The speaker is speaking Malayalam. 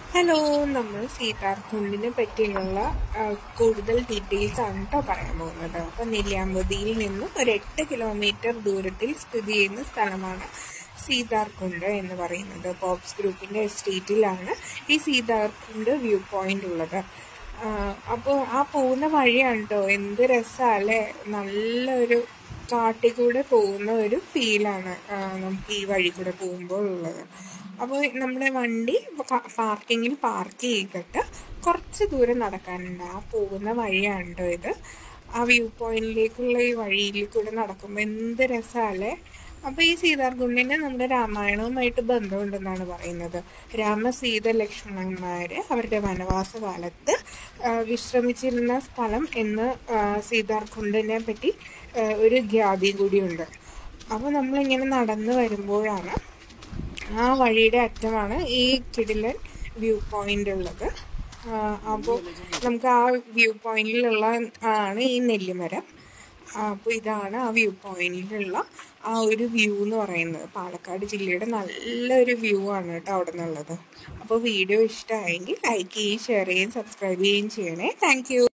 ഹലോ നമ്മൾ സീതാർകുണ്ടിനെ പറ്റിയുള്ള ആ, കൂടുതൽ ഡീറ്റെയിൽസ് ആണ് കേട്ടോ പറയാൻ പോകുന്നത് അപ്പൊ നെല്ലിയാമ്പതിയിൽ നിന്ന് ഒരു എട്ട് കിലോമീറ്റർ ദൂരത്തിൽ സ്ഥിതി ചെയ്യുന്ന സ്ഥലമാണ് സീതാർകുണ്ട് എന്ന് പറയുന്നത് പോപ്സ് ഗ്രൂപ്പിന്റെ എസ്റ്റേറ്റിലാണ് ഈ സീതാർകുണ്ട് വ്യൂ പോയിന്റ് ഉള്ളത് അപ്പോൾ ആ പോകുന്ന വഴിയാണ് കേട്ടോ എന്ത് രസമല്ലേ നല്ലൊരു കാട്ടിൽ കൂടെ പോകുന്ന ഒരു ഫീലാണ് നമുക്ക് ഈ വഴി കൂടെ പോകുമ്പോൾ ഉള്ളത് അപ്പോൾ നമ്മുടെ വണ്ടി പാർക്കിങ്ങിൽ പാർക്ക് ചെയ്തിട്ട് കുറച്ച് ദൂരം നടക്കാനുണ്ട് ആ പോകുന്ന വഴിയാണ് കേട്ടോ ഇത് ആ വ്യൂ പോയിന്റിലേക്കുള്ള ഈ വഴിയിൽ കൂടെ നടക്കുമ്പോൾ എന്ത് രസമല്ലേ അപ്പോൾ ഈ സീതാർകുണ്ടിന് നമ്മുടെ രാമായണവുമായിട്ട് ബന്ധമുണ്ടെന്നാണ് പറയുന്നത് രാമ സീത ലക്ഷ്മണന്മാര് അവരുടെ വനവാസ കാലത്ത് ആ, വിശ്രമിച്ചിരുന്ന സ്ഥലം എന്ന് ആ, സീതാർകുണ്ടിനെ പറ്റി ആ, ഒരു ഖ്യാതി കൂടിയുണ്ട് അപ്പോൾ നമ്മളിങ്ങനെ നടന്നു വരുമ്പോഴാണ് ആ വഴിയുടെ അറ്റമാണ് ഈ കിടിലൻ വ്യൂ പോയിന്റ് ഉള്ളത് അപ്പോൾ നമുക്ക് ആ വ്യൂ പോയിന്റിലുള്ള ആണ് ഈ നെല്ലിമരം അപ്പോൾ ഇതാണ് ആ വ്യൂ പോയിന്റിലുള്ള ആ ഒരു വ്യൂ എന്ന് പറയുന്നത് പാലക്കാട് ജില്ലയുടെ നല്ലൊരു വ്യൂ ആണ് കേട്ടോ അവിടെ നിന്നുള്ളത് അപ്പോൾ വീഡിയോ ഇഷ്ടമായെങ്കിൽ ലൈക്ക് ചെയ്യുകയും ഷെയർ ചെയ്യുകയും സബ്സ്ക്രൈബ് ചെയ്യുകയും ചെയ്യണേ താങ്ക്